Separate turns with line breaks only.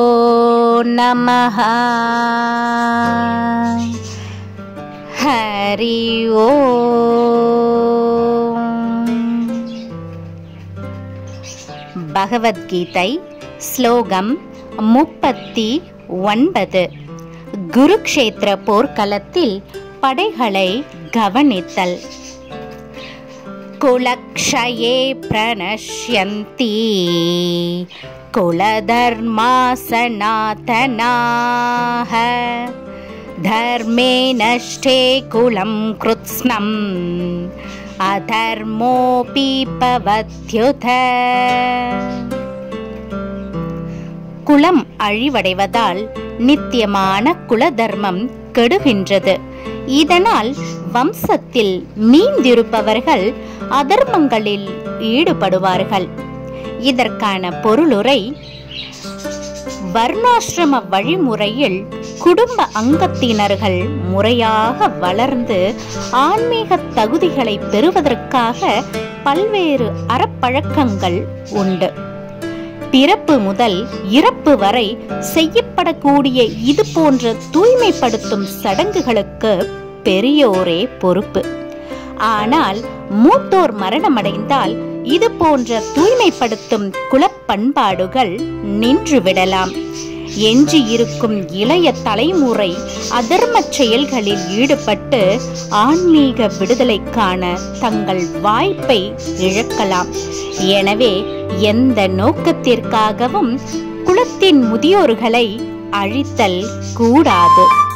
நமः ஹரி ஓம் பகவத்கீதை ஸ்லோகம் முப்பத்தி ஒன்பது குருக்ஷேத்திர போர்க்களத்தில் படைகளை கவனித்தல் कुलक्षये प्रणश्यन्ति कुलधर्मा सनातनाः धर्मे नष्टे कुलं कृत्स्नम् अधर्मोऽपि पवत्युत குலம் அழிவடைவதால் நித்தியமான குல தர்மம் கெடுகின்றது இதனால் வம்சத்தில் மீந்திருப்பவர்கள் அதர்மங்களில் ஈடுபடுவார்கள் இதற்கான பொருளுரை வர்ணாசிரம வழிமுறையில் குடும்ப அங்கத்தினர்கள் முறையாக வளர்ந்து ஆன்மீக தகுதிகளை பெறுவதற்காக பல்வேறு அறப்பழக்கங்கள் உண்டு பிறப்பு முதல் இறப்பு வரை செய்யப்படக்கூடிய இது போன்ற தூய்மைப்படுத்தும் சடங்குகளுக்கு பெரியோரே பொறுப்பு ஆனால் மூத்தோர் மரணமடைந்தால் இது போன்ற தூய்மைப்படுத்தும் குலப்பண்பாடுகள் நின்றுவிடலாம் எஞ்சி இருக்கும் இளைய தலைமுறை அதர்ம செயல்களில் ஈடுபட்டு ஆன்மீக விடுதலைக்கான தங்கள் வாய்ப்பை இழக்கலாம் எனவே எந்த நோக்கத்திற்காகவும் குலத்தின் முதியோர்களை அழித்தல் கூடாது